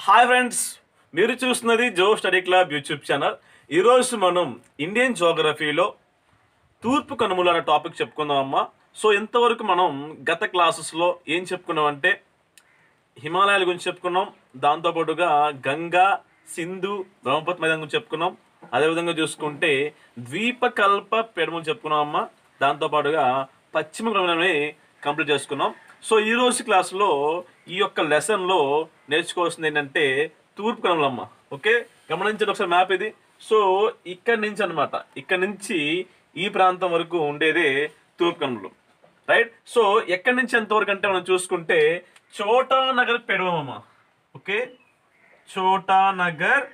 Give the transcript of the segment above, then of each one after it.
hi friends మీరు చూస్తున్నది జో స్టడీ క్లబ్ యూట్యూబ్ ఛానల్ ఈరోజు మనం ఇండియన్ జోగ్రఫీలో తూర్పు కనుమలు అనే టాపిక్ చెప్పుకుందాం అమ్మా సో ఇంతవరకు మనం గత క్లాసెస్లో ఏం చెప్పుకున్నాం అంటే హిమాలయాల గురించి చెప్పుకున్నాం దాంతోపాటుగా గంగా సింధు బ్రహ్మపుత్ర మైదానం గురించి చెప్పుకున్నాం అదేవిధంగా చూసుకుంటే ద్వీపకల్ప పెడమలు చెప్పుకున్నాం అమ్మా దాంతోపాటుగా పశ్చిమ క్రమణని కంప్లీట్ చేసుకున్నాం సో ఈ రోజు క్లాస్లో ఈ యొక్క లెసన్లో నేర్చుకోవాల్సింది ఏంటంటే తూర్పు కనుమలమ్మ ఓకే గమనించండి ఒకసారి మ్యాప్ ఇది సో ఇక్కడి నుంచి అన్నమాట ఇక్కడి నుంచి ఈ ప్రాంతం వరకు ఉండేదే తూర్పు కనుమలు రైట్ సో ఎక్కడి నుంచి ఎంతవరకు అంటే మనం చూసుకుంటే చోటా నగర్ పెడవమ్మ ఓకే చోటా నగర్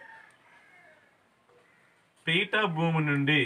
పీఠభూమి నుండి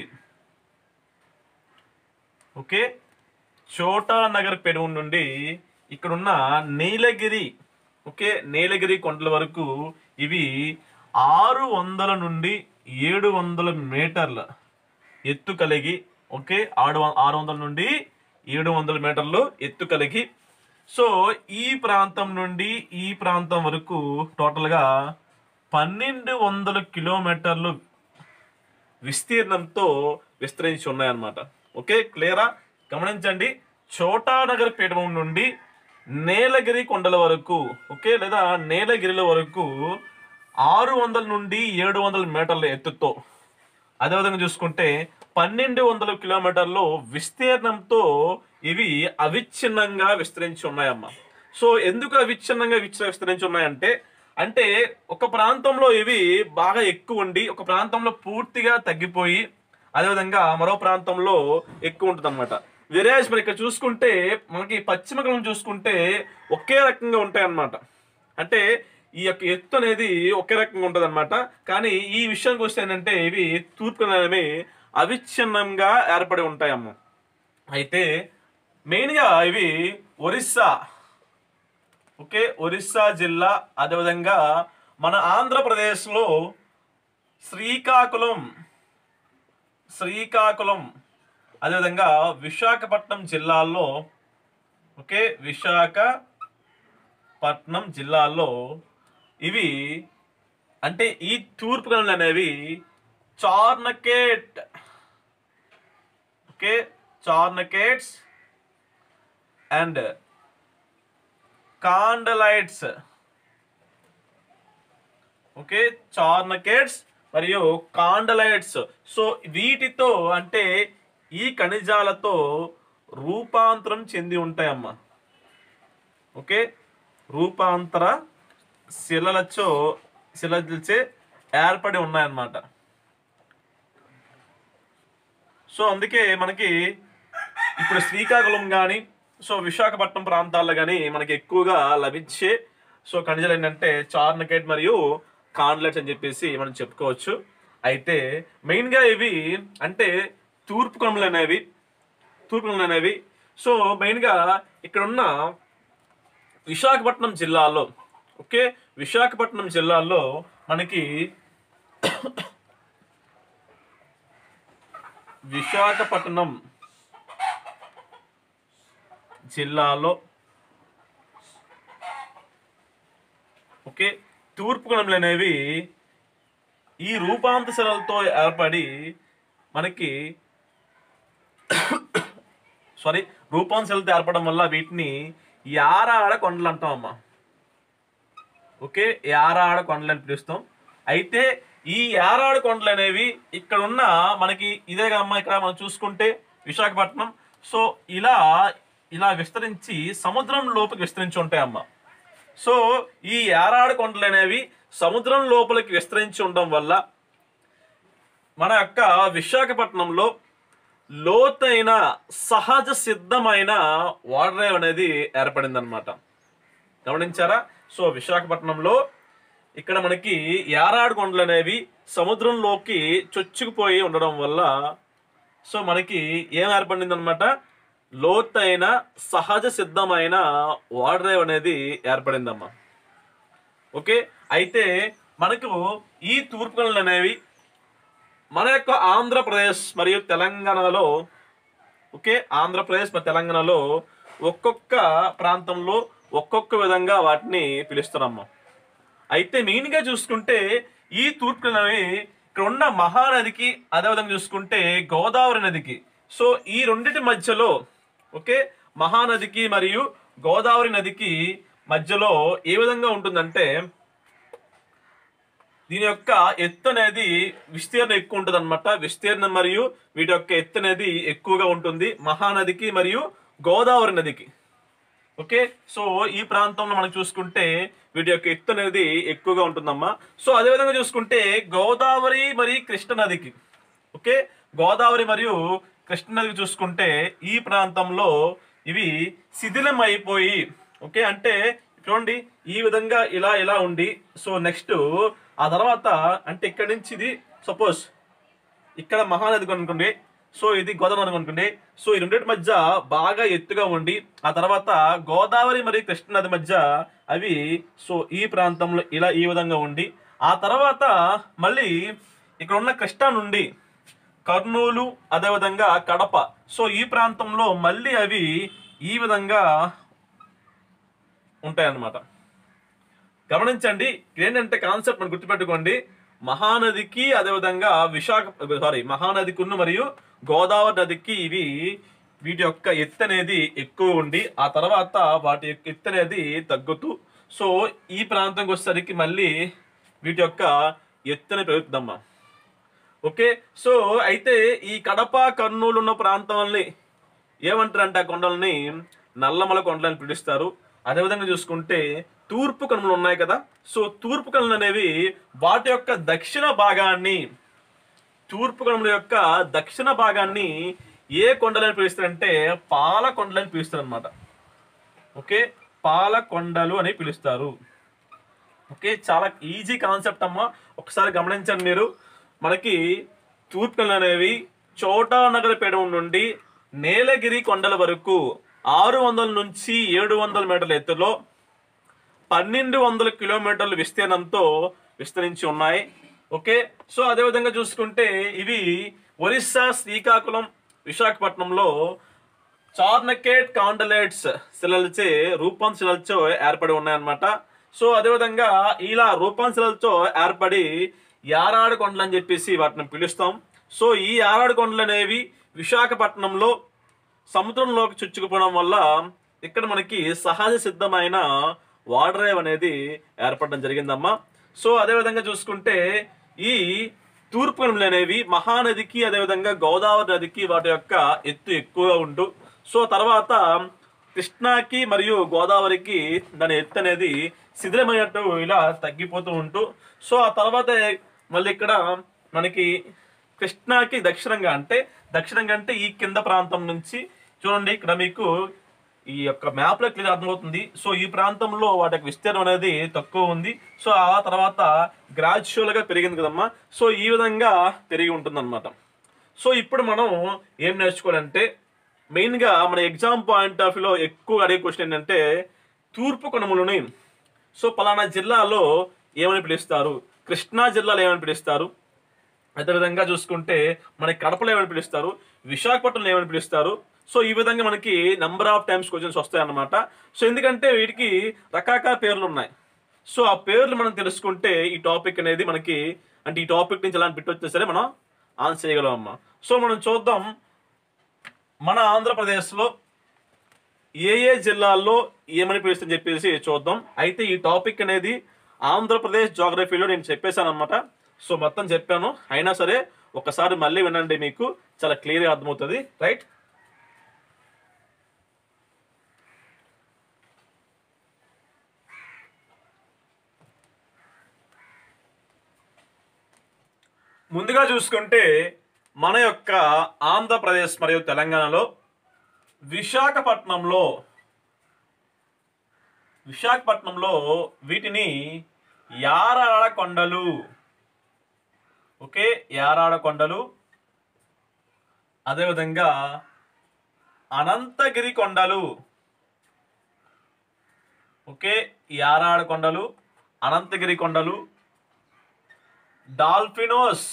ఓకే చోటా నగర్ పెడవు నుండి ఇక్కడున్న నీలగిరి ఓకే నీలగిరి కొండల వరకు ఇవి ఆరు వందల నుండి ఏడు వందల మీటర్ల ఎత్తు కలిగి ఓకే ఆరు వం- ఆరు వందల నుండి ఏడు వందల మీటర్లు ఎత్తు కలిగి సో ఈ ప్రాంతం నుండి ఈ ప్రాంతం వరకు టోటల్గా పన్నెండు వందల కిలోమీటర్లు విస్తీర్ణంతో విస్తరించి ఉన్నాయన్నమాట ఓకే క్లియరా గమనించండి చోటానగర్ పీఠభూమి నుండి నేలగిరి కొండల వరకు ఓకే లేదా నేలగిరిల వరకు ఆరు వందల నుండి ఏడు వందల మీటర్ల ఎత్తుతో అదేవిధంగా చూసుకుంటే పన్నెండు వందల కిలోమీటర్లు విస్తీర్ణంతో ఇవి అవిచ్ఛిన్నంగా విస్తరించి ఉన్నాయమ్మా సో ఎందుకు అవిచ్ఛిన్నంగా విచ్చ- విస్తరించి ఉన్నాయంటే అంటే ఒక ప్రాంతంలో ఇవి బాగా ఎక్కువ ఉండి ఒక ప్రాంతంలో పూర్తిగా తగ్గిపోయి అదేవిధంగా మరో ప్రాంతంలో ఎక్కువ ఉంటుంది అనమాట విరేజ్ మరి ఇక్కడ చూసుకుంటే మనకి పశ్చిమ కలం చూసుకుంటే ఒకే రకంగా ఉంటాయి అన్నమాట అంటే ఈ యొక్క ఎత్తు అనేది ఒకే రకంగా ఉంటుంది అనమాట కానీ ఈ విషయానికి వస్తే ఏంటంటే ఇవి తూర్పు అనేవి అవిచ్ఛిన్నంగా ఏర్పడి ఉంటాయమ్మ అయితే మెయిన్గా ఇవి ఒరిస్సా ఓకే ఒరిస్సా జిల్లా అదేవిధంగా మన ఆంధ్రప్రదేశ్లో శ్రీకాకుళం శ్రీకాకుళం అదేవిధంగా విశాఖపట్నం జిల్లాల్లో ఓకే విశాఖపట్నం జిల్లాల్లో ఇవి అంటే ఈ తూర్పు కనులు అనేవి charnockite okay charnockites and khondalites okay charnockites మరియు కాండలైట్స్ సో వీటితో అంటే ఈ ఖనిజాలతో రూపాంతరం చెంది ఉంటాయమ్మా ఓకే రూపాంతర శిలలచో శిలచే ఏర్పడి ఉన్నాయన్నమాట సో అందుకే మనకి ఇప్పుడు శ్రీకాకుళం కానీ సో విశాఖపట్నం ప్రాంతాల్లో కానీ మనకి ఎక్కువగా లభించే సో ఖనిజాలు ఏంటంటే చార్నకేట్ మరియు కాండ్లెట్స్ అని చెప్పేసి మనం చెప్పుకోవచ్చు అయితే మెయిన్గా ఇవి అంటే తూర్పు కనుమలు అనేవి తూర్పు కనుమలు అనేవి సో మెయిన్గా ఇక్కడ ఉన్న విశాఖపట్నం జిల్లాలో ఓకే విశాఖపట్నం జిల్లాలో మనకి విశాఖపట్నం జిల్లాలో ఓకే తూర్పు కణములు అనేవి ఈ రూపాంతరాలతో ఏర్పడి మనకి సారీ రూపాంతరాలతో ఏర్పడడం వల్ల వీటిని యారాడ కొండలు అంటాం అమ్మా ఓకే యారాడ కొండలు అని పిలుస్తాం అయితే ఈ యారాడ కొండలు అనేవి ఇక్కడ ఉన్న మనకి ఇదే అమ్మ ఇక్కడ మనం చూసుకుంటే విశాఖపట్నం సో ఇలా ఇలా విస్తరించి సముద్రం లోపలికి విస్తరించి ఉంటాయి అమ్మ సో ఈ యారాడ కొండలు అనేవి సముద్రం లోపలికి విస్తరించి ఉండడం వల్ల మన యొక్క విశాఖపట్నంలో లోతైన సహజ సిద్ధమైన వాటర్ అనేది ఏర్పడింది అనమాట గమనించారా సో విశాఖపట్నంలో ఇక్కడ మనకి యారాడు కొండలు అనేవి సముద్రంలోకి చొచ్చుకుపోయి ఉండడం వల్ల సో మనకి ఏం ఏర్పడింది అనమాట లోతైన సహజ సిద్ధమైన వాటర్ అనేది ఏర్పడిందమ్మా ఓకే అయితే మనకు ఈ తూర్పు కనులు అనేవి మన యొక్క ఆంధ్రప్రదేశ్ మరియు తెలంగాణలో ఓకే ఆంధ్రప్రదేశ్ మరియు తెలంగాణలో ఒక్కొక్క ప్రాంతంలో ఒక్కొక్క విధంగా వాటిని పిలుస్తున్నాము అయితే మెయిన్ గా చూసుకుంటే ఈ తూర్పు నది ఇక్కడ ఉన్న మహానదికి అదేవిధంగా చూసుకుంటే గోదావరి నదికి సో ఈ రెండింటి మధ్యలో ఓకే మహానదికి మరియు గోదావరి నదికి మధ్యలో ఏ విధంగా ఉంటుందంటే దీని యొక్క ఎత్తు అనేది విస్తీర్ణం ఎక్కువ ఉంటుంది అనమాట విస్తీర్ణం మరియు వీటి యొక్క ఎత్తు అనేది ఎక్కువగా ఉంటుంది మహానదికి మరియు గోదావరి నదికి ఓకే సో ఈ ప్రాంతంలో మనం చూసుకుంటే వీటి యొక్క ఎత్తు అనేది ఎక్కువగా ఉంటుందమ్మా సో అదే విధంగా చూసుకుంటే గోదావరి మరియు కృష్ణ నదికి ఓకే గోదావరి మరియు కృష్ణ నదికి చూసుకుంటే ఈ ప్రాంతంలో ఇవి శిథిలం అయిపోయి ఓకే అంటే చూడండి ఈ విధంగా ఇలా ఇలా ఉండి సో నెక్స్ట్ ఆ తర్వాత అంటే ఇక్కడి నుంచి ఇది సపోజ్ ఇక్కడ మహానది అనుకోండి సో ఇది గోదావరి నది అనుకోండి సో ఈ రెండింటి మధ్య బాగా ఎత్తుగా ఉండి ఆ తర్వాత గోదావరి మరియు కృష్ణ నది మధ్య అవి సో ఈ ప్రాంతంలో ఇలా ఈ విధంగా ఉండి ఆ తర్వాత మళ్ళీ ఇక్కడ ఉన్న కృష్ణా నుండి కర్నూలు అదేవిధంగా కడప సో ఈ ప్రాంతంలో మళ్ళీ అవి ఈ విధంగా ఉంటాయన్నమాట గమనించండి ఏంటంటే కాన్సెప్ట్ మనం గుర్తుపెట్టుకోండి మహానదికి అదేవిధంగా విశాఖ సారీ మహానదికును మరియు గోదావరి నదికి ఇవి వీటి యొక్క ఎత్తు అనేది ఎక్కువ ఉండి ఆ తర్వాత వాటి యొక్క ఎత్తు అనేది తగ్గుతూ సో ఈ ప్రాంతంకి వచ్చేసరికి మళ్ళీ వీటి యొక్క ఎత్తుని పెరుగుతుందమ్మా ఓకే సో అయితే ఈ కడప కర్నూలు ఉన్న ప్రాంతాలని ఏమంటారంటే ఆ కొండల్ని నల్లమల కొండలని పిలుస్తారు అదేవిధంగా చూసుకుంటే తూర్పు కనుమలు ఉన్నాయి కదా సో తూర్పు కనుమలు అనేవి వాటి యొక్క దక్షిణ భాగాన్ని తూర్పు కనుమల యొక్క దక్షిణ భాగాన్ని ఏ కొండలని పిలుస్తారంటే పాల కొండలని పిలుస్తారు అనమాట ఓకే పాల కొండలు అని పిలుస్తారు ఓకే చాలా ఈజీ కాన్సెప్ట్ అమ్మా ఒకసారి గమనించండి మీరు మనకి తూర్పు కనుమలు అనేవి చోటా నగరపేట నుండి నీలగిరి కొండల వరకు ఆరు వందల నుంచి ఏడు వందల మీటర్ల ఎత్తులో పన్నెండు వందల కిలోమీటర్ల విస్తీర్ణంతో విస్తరించి ఉన్నాయి ఓకే సో అదేవిధంగా చూసుకుంటే ఇవి ఒరిస్సా శ్రీకాకుళం విశాఖపట్నంలో చార్నకేట్ కాండలేట్స్ శిలలచే రూపాన్ శిలలతో ఏర్పడి ఉన్నాయన్నమాట సో అదేవిధంగా ఇలా రూపాన్ శిలలతో ఏర్పడి యారాడు కొండలు అని చెప్పేసి వాటిని పిలుస్తాం సో ఈ యారాడు కొండలు అనేవి విశాఖపట్నంలో సముద్రంలోకి చుచ్చుకుపోవడం వల్ల ఇక్కడ మనకి సహజ సిద్ధమైన వాటర్ వేవ్ అనేది ఏర్పడడం జరిగిందమ్మా సో అదేవిధంగా చూసుకుంటే ఈ తూర్పు కనుమలు అనేవి మహానదికి అదేవిధంగా గోదావరి నదికి వాటి యొక్క ఎత్తు ఎక్కువగా ఉంటూ సో తర్వాత కృష్ణాకి మరియు గోదావరికి దాని ఎత్తు అనేది శిథిలమైనట్టు ఇలా తగ్గిపోతూ ఉంటూ సో ఆ తర్వాత మళ్ళీ ఇక్కడ మనకి కృష్ణాకి దక్షిణంగా అంటే దక్షిణంగా అంటే ఈ కింద ప్రాంతం నుంచి చూడండి ఇక్కడ మీకు ఈ యొక్క మ్యాప్ లో క్లియర్ అర్థమవుతుంది సో ఈ ప్రాంతంలో వాటి యొక్క విస్తీర్ణం అనేది తక్కువ ఉంది సో ఆ తర్వాత గ్రాడ్యువల్ గా పెరిగింది కదమ్మా సో ఈ విధంగా పెరిగి ఉంటుంది సో ఇప్పుడు మనం ఏం నేర్చుకోవాలంటే మెయిన్ గా మన ఎగ్జామ్ పాయింట్ ఆఫ్ వ్యూలో ఎక్కువ అడిగే క్వశ్చన్ ఏంటంటే తూర్పు కొనుమలని సో పలానా జిల్లాలో ఏమని పిలుస్తారు కృష్ణా జిల్లాలో ఏమని పిలుస్తారు అదేవిధంగా చూసుకుంటే మనకి కడపలో ఏమని పిలుస్తారు విశాఖపట్నంలో ఏమని పిలుస్తారు సో ఈ విధంగా మనకి నెంబర్ ఆఫ్ టైమ్స్ క్వశ్చన్స్ వస్తాయి అన్నమాట సో ఎందుకంటే వీటికి రకరకాల పేర్లు ఉన్నాయి సో ఆ పేర్లు మనం తెలుసుకుంటే ఈ టాపిక్ అనేది మనకి అంటే ఈ టాపిక్ నుంచి ఎలాంటి బిట్ వచ్చినా సరే మనం ఆన్సర్ చేయగలం అమ్మా సో మనం చూద్దాం మన ఆంధ్రప్రదేశ్లో ఏ ఏ జిల్లాల్లో ఏమని పిలుస్తుందని చెప్పేసి చూద్దాం అయితే ఈ టాపిక్ అనేది ఆంధ్రప్రదేశ్ జోగ్రఫీలో నేను చెప్పేశాను అనమాట సో మొత్తం చెప్పాను అయినా సరే ఒకసారి మళ్ళీ వినండి మీకు చాలా క్లియర్గా అర్థమవుతుంది రైట్ ముందుగా చూసుకుంటే మన యొక్క ఆంధ్రప్రదేశ్ మరియు తెలంగాణలో విశాఖపట్నంలో విశాఖపట్నంలో వీటిని యారాడ కొండలు ఓకే యారాడ కొండలు అదేవిధంగా అనంతగిరి కొండలు ఓకే యారాడ కొండలు అనంతగిరి కొండలు డాల్ఫినోస్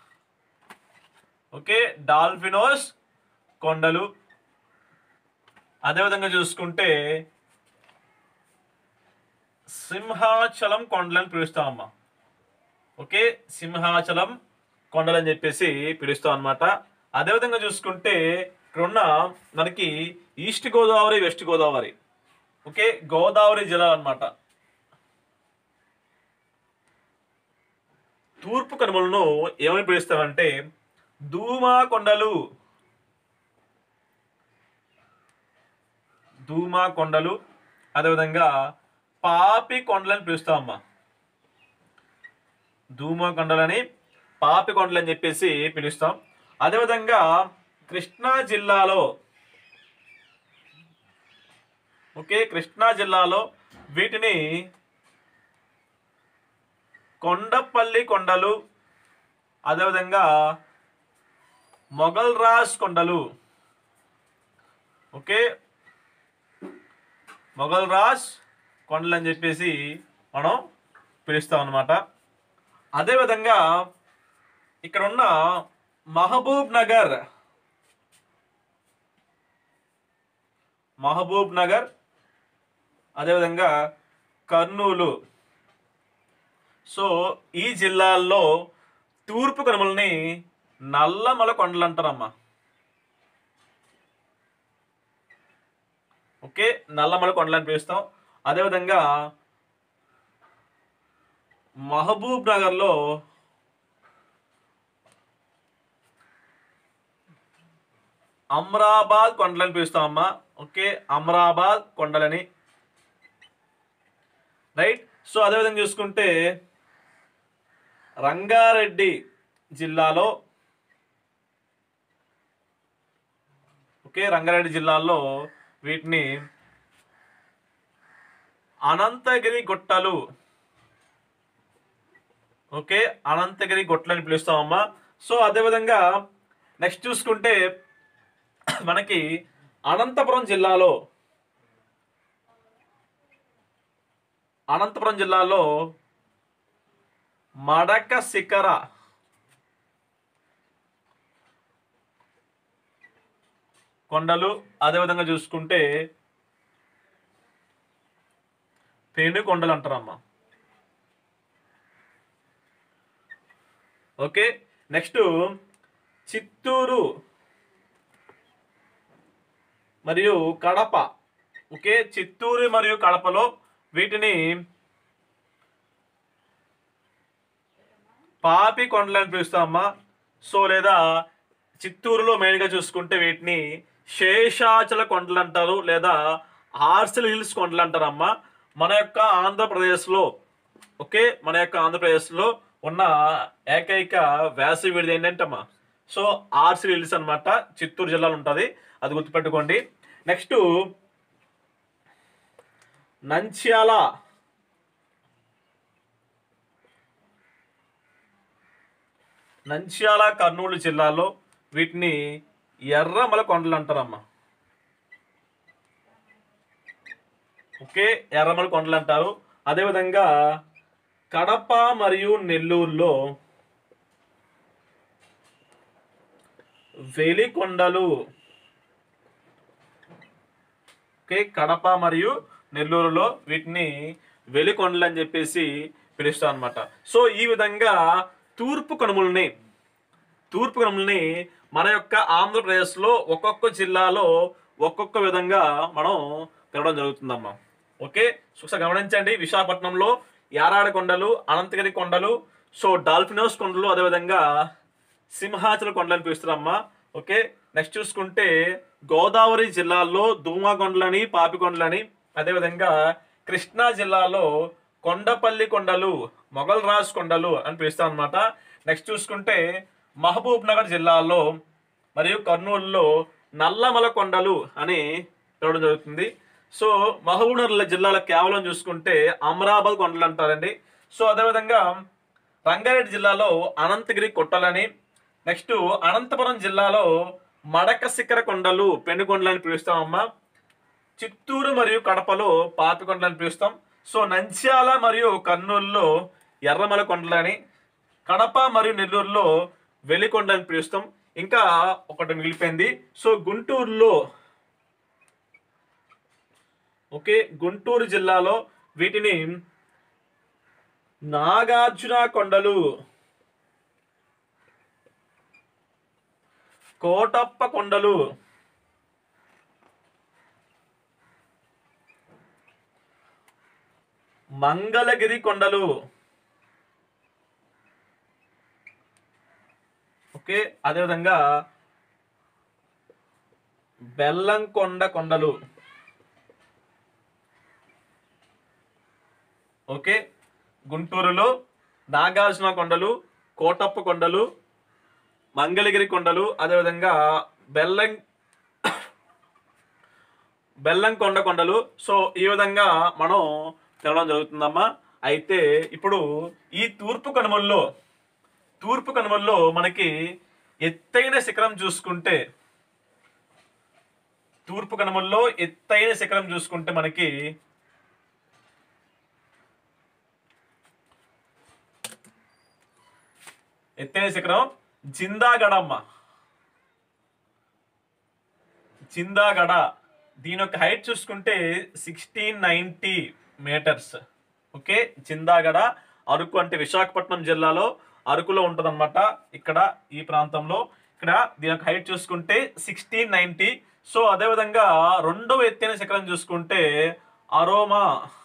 ఓకే డాల్ఫినోస్ కొండలు అదేవిధంగా చూసుకుంటే సింహాచలం కొండలని పిలుస్తామమ్మా ఓకే సింహాచలం కొండలని చెప్పేసి పిలుస్తాం అనమాట అదేవిధంగా చూసుకుంటే ఇక్కడ ఉన్న మనకి east Godavari west Godavari okay Godavari జిల్లా అన్నమాట తూర్పు కనుమలను ఏమని పిలుస్తామంటే ధూమా కొండలు ధూమా కొండలు అదేవిధంగా పాపి కొండలని పిలుస్తామమ్మా ధూమా కొండలని పాపి కొండలు అని చెప్పేసి పిలుస్తాం అదేవిధంగా కృష్ణా జిల్లాలో ఓకే కృష్ణా జిల్లాలో వీటిని కొండపల్లి కొండలు అదేవిధంగా మొఘల్ రాజ్ కొండలు ఓకే మొఘల్ రాజ్ కొండలు అని చెప్పేసి మనం పిలుస్తాం అన్నమాట అదేవిధంగా ఇక్కడ ఉన్న మహబూబ్ నగర్ మహబూబ్ నగర్ అదేవిధంగా కర్నూలు సో ఈ జిల్లాల్లో తూర్పు కనుమల్ని నల్లమల కొండలు అంటారమ్మా ఓకే నల్లమల కొండలు అని పిలుస్తాం అదేవిధంగా మహబూబ్ నగర్లో అమ్రాబాద్ కొండలని పిలుస్తాం అమ్మా ఓకే అమ్రాబాద్ కొండలని రైట్ సో అదేవిధంగా చూసుకుంటే రంగారెడ్డి జిల్లాలో ఓకే రంగారెడ్డి జిల్లాలో వీటిని అనంతగిరి గుట్టలు ఓకే అనంతగిరి గుట్టలని పిలుస్తామమ్మా సో అదేవిధంగా నెక్స్ట్ చూసుకుంటే మనకి అనంతపురం జిల్లాలో అనంతపురం జిల్లాలో మడక శిఖర కొండలు అదేవిధంగా చూసుకుంటే పేను కొండలు అంటారమ్మా ఓకే నెక్స్ట్ చిత్తూరు మరియు కడప ఓకే చిత్తూరు మరియు కడపలో వీటిని పాపి కొండలని పిలుస్తామమ్మా సో లేదా చిత్తూరులో మెయిన్గా చూసుకుంటే వీటిని శేషాచల కొండలు అంటారు లేదా హార్సిల్ హిల్స్ కొండలు అంటారమ్మా మన యొక్క ఆంధ్రప్రదేశ్లో ఓకే మన యొక్క ఆంధ్రప్రదేశ్లో ఉన్న ఏకైక వేసవి విడిది ఏంటంటమ్మా సో ఆర్సిల్ హిల్స్ అన్నమాట చిత్తూరు జిల్లాలో ఉంటుంది అది గుర్తుపెట్టుకోండి నెక్స్ట్ నంద్యాల నంద్యాల కర్నూలు జిల్లాలో వీటిని ఎర్రమల కొండలు అంటారమ్మా ఓకే ఎర్రమల కొండలు అంటారు అదేవిధంగా కడప మరియు నెల్లూరులో వెలికొండలు ఓకే కడప మరియు నెల్లూరులో వీటిని వెలికొండలు అని చెప్పేసి పిలుస్తాం అనమాట సో ఈ విధంగా తూర్పు కనుమల్ని తూర్పు కనుమల్ని మన యొక్క ఆంధ్రప్రదేశ్లో ఒక్కొక్క జిల్లాలో ఒక్కొక్క విధంగా మనం పిలవడం జరుగుతుందమ్మా ఓకే సో ఒకసారి గమనించండి విశాఖపట్నంలో యారాడ కొండలు అనంతగిరి కొండలు సో డాల్ఫినోస్ కొండలు అదేవిధంగా సింహాచల కొండలని పిలుస్తారమ్మా ఓకే నెక్స్ట్ చూసుకుంటే గోదావరి జిల్లాలో ధూమా కొండలని పాపి కొండలని అదేవిధంగా కృష్ణా జిల్లాలో కొండపల్లి కొండలు మొఘల్ రాజ్ కొండలు అని పిలుస్తాం అనమాట నెక్స్ట్ చూసుకుంటే మహబూబ్ నగర్ జిల్లాలో మరియు కర్నూలులో నల్లమల కొండలు అని పిలవడం జరుగుతుంది సో మహబూబ్ నగర్ జిల్లాలో కేవలం చూసుకుంటే అమరాబాద్ కొండలు అంటారండి సో అదేవిధంగా రంగారెడ్డి జిల్లాలో అనంతగిరి కొట్టలని నెక్స్ట్ అనంతపురం జిల్లాలో మడక శిఖర కొండలు పెనుకొండలని పిలుస్తామమ్మా చిత్తూరు మరియు కడపలో పాపి కొండలని పిలుస్తాం సో నంద్యాల మరియు కర్నూలులో ఎర్రమల కొండలని కడప మరియు నెల్లూరులో వెలికొండలని పిలుస్తాం ఇంకా ఒకటి మిగిలిపోయింది సో గుంటూరులో ఓకే గుంటూరు జిల్లాలో వీటిని నాగార్జున కొండలు కోటప్ప కొండలు మంగళగిరి కొండలు ఓకే అదేవిధంగా బెల్లంకొండ కొండలు ఓకే గుంటూరులో నాగార్జున కొండలు కోటప్ప కొండలు మంగళగిరి కొండలు అదేవిధంగా బెల్లం బెల్లంకొండ కొండలు సో ఈ విధంగా మనం తెలవడం జరుగుతుందమ్మా అయితే ఇప్పుడు ఈ తూర్పు కనుమల్లో తూర్పు కనుమల్లో మనకి ఎత్తైన శిఖరం చూసుకుంటే తూర్పు కనుమల్లో ఎత్తైన శిఖరం చూసుకుంటే మనకి ఎత్తైన శిఖరం జిందాగడ అమ్మ జిందాగడ దీని యొక్క హైట్ చూసుకుంటే sixteen ninety metres okay Jindhagada Araku అంటే విశాఖపట్నం జిల్లాలో అరకులో ఉంటుందన్నమాట ఇక్కడ ఈ ప్రాంతంలో ఇక్కడ దీని యొక్క హైట్ చూసుకుంటే సిక్స్టీన్ నైంటీ సో అదేవిధంగా రెండవ ఎత్తైన శిఖరం చూసుకుంటే అరోమా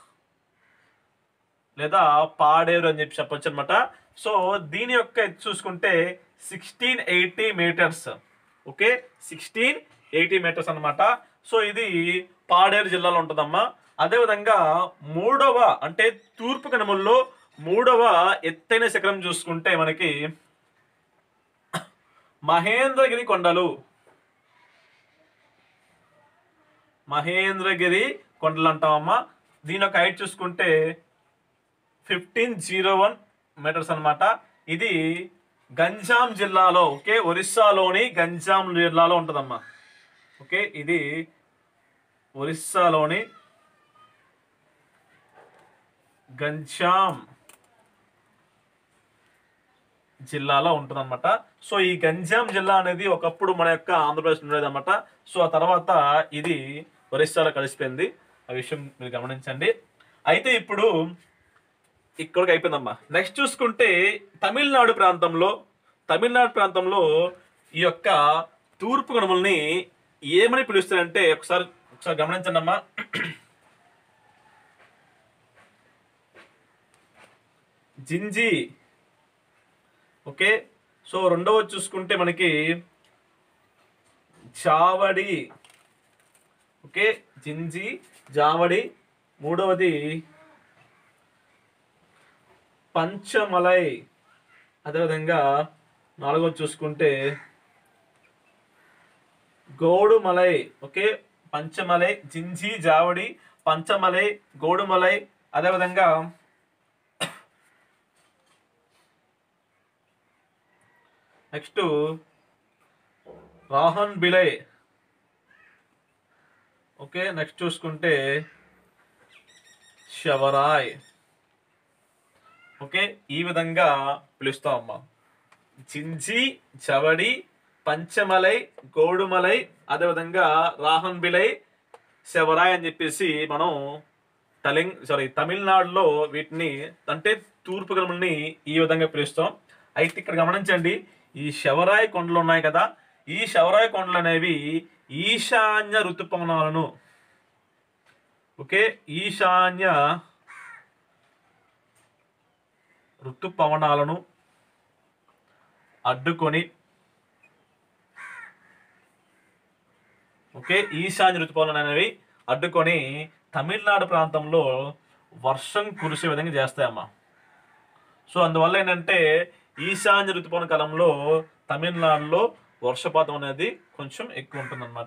లేదా పాడేరు అని చెప్పి చెప్పొచ్చు అనమాట సో దీని యొక్క ఎత్తు చూసుకుంటే sixteen eighty metres okay sixteen eighty metres అన్నమాట సో ఇది పాడేరు జిల్లాలో ఉంటుందమ్మా అదేవిధంగా మూడవ అంటే తూర్పు కనుమల్లో మూడవ ఎత్తైన శిఖరం చూసుకుంటే మనకి మహేంద్రగిరి కొండలు మహేంద్రగిరి కొండలు అంటామమ్మా దీని యొక్క హైట్ చూసుకుంటే ఫిఫ్టీన్ జీరో వన్ మీటర్స్ అనమాట ఇది గంజాం జిల్లాలో ఓకే ఒరిస్సాలోని గంజాం జిల్లాలో ఉంటుందమ్మా ఓకే ఇది ఒరిస్సాలోని గంజాం జిల్లాలో ఉంటుందన్నమాట సో ఈ గంజాం జిల్లా అనేది ఒకప్పుడు మన యొక్క ఆంధ్రప్రదేశ్ ఉండేదన్నమాట సో ఆ తర్వాత ఇది ఒరిస్సాలో కలిసిపోయింది ఆ విషయం మీరు గమనించండి అయితే ఇప్పుడు ఇక్కడికి అయిపోయిందమ్మా నెక్స్ట్ చూసుకుంటే తమిళనాడు ప్రాంతంలో తమిళనాడు ప్రాంతంలో ఈ యొక్క తూర్పు కనుమల్ని ఏమని పిలుస్తారంటే ఒకసారి ఒకసారి గమనించండి అమ్మా జింజి ఓకే సో రెండవది చూసుకుంటే మనకి చావడి ఓకే జింజి జావడి మూడవది పంచమలై అదేవిధంగా నాలుగోది చూసుకుంటే గోడుమలై ఓకే పంచమలై జింజి జావడి పంచమలై గోడుమలై అదేవిధంగా నెక్స్ట్ రాహన్ బిలై ఓకే నెక్స్ట్ చూసుకుంటే శవరాయ్ ఓకే ఈ విధంగా పిలుస్తాం అమ్మా జింజి చవడి పంచమలై గోడుమలై అదేవిధంగా రాహన్ బిలై శవరాయ్ అని చెప్పేసి మనం తలింగ్ సారీ తమిళనాడులో వీటిని అంటే తూర్పు కనుమల్ని ఈ విధంగా పిలుస్తాం అయితే ఇక్కడ గమనించండి ఈ శవరాయ్ కొండలు ఉన్నాయి కదా ఈ శవరాయ్ కొండలు అనేవి ఈశాన్య ఋతుపవనాలను ఓకే ఈశాన్య ఋతుపవనాలను అడ్డుకొని ఓకే ఈశాన్య ఋతుపవనాలు అనేవి అడ్డుకొని తమిళనాడు ప్రాంతంలో వర్షం కురిసే విధంగా చేస్తాయమ్మా సో అందువల్ల ఏంటంటే ఈశాన్య ఋతుపవన కాలంలో తమిళనాడులో వర్షపాతం అనేది కొంచెం ఎక్కువ ఉంటుందన్నమాట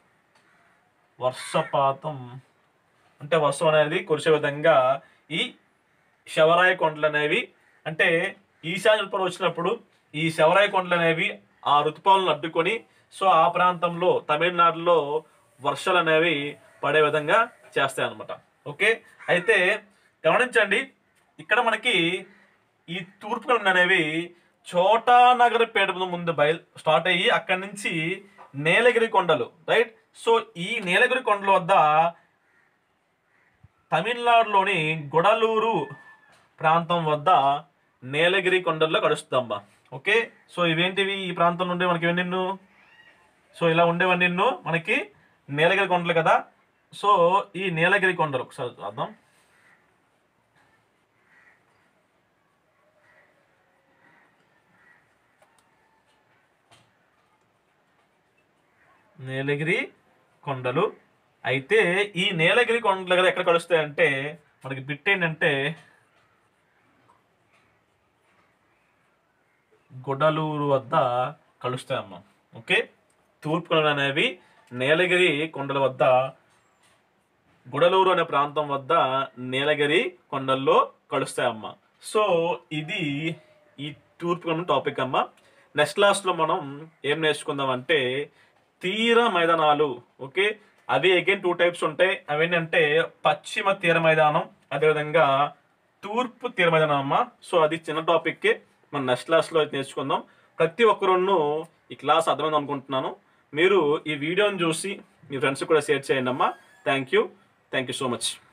వర్షపాతం అంటే వర్షం అనేది కురిసే విధంగా ఈ శవరాయ కొండలు అనేవి అంటే ఈశాన్య ఋతుపవనం వచ్చినప్పుడు ఈ శవరాయ కొండలు అనేవి ఆ ఋతుపవనాలను అడ్డుకొని సో ఆ ప్రాంతంలో తమిళనాడులో వర్షాలు అనేవి పడే విధంగా చేస్తాయి అన్నమాట ఓకే అయితే గమనించండి ఇక్కడ మనకి ఈ తూర్పు కనుమలు అనేవి చోటా నగర పేట ముందు బయలు స్టార్ట్ అయ్యి అక్కడి నుంచి నీలగిరి కొండలు రైట్ సో ఈ నీలగిరి కొండల వద్ద తమిళనాడులోని గుడలూరు ప్రాంతం వద్ద నీలగిరి కొండల్లో కలుస్తుందమ్మా ఓకే సో ఇవేంటివి ఈ ప్రాంతం నుండి మనకి ఇవన్నీ సో ఇలా ఉండేవన్నీ మనకి నీలగిరి కొండలు కదా సో ఈ నీలగిరి కొండలు ఒకసారి చూద్దాం నీలగిరి కొండలు అయితే ఈ నీలగిరి కొండల దగ్గర ఎక్కడ కలుస్తాయంటే మనకి బిట్ ఏంటంటే గుడలూరు వద్ద కలుస్తాయమ్మా ఓకే తూర్పు కొండలు అనేవి నీలగిరి కొండల వద్ద గుడలూరు అనే ప్రాంతం వద్ద నీలగిరి కొండల్లో కలుస్తాయమ్మా సో ఇది ఈ తూర్పు కొండ టాపిక్ అమ్మా నెక్స్ట్ క్లాస్లో మనం ఏం నేర్చుకుందాం అంటే తీర మైదానాలు ఓకే అవి అగైన్ టూ టైప్స్ ఉంటాయి అవి ఏంటంటే పశ్చిమ తీర మైదానం అదేవిధంగా తూర్పు తీర మైదానం అమ్మా సో అది చిన్న టాపిక్కే మనం నెక్స్ట్ క్లాస్లో నేర్చుకుందాం ప్రతి ఒక్కరును ఈ క్లాస్ అర్థమైంది అనుకుంటున్నాను మీరు ఈ వీడియోని చూసి మీ ఫ్రెండ్స్ కూడా షేర్ చేయండి అమ్మా thank you thank you so much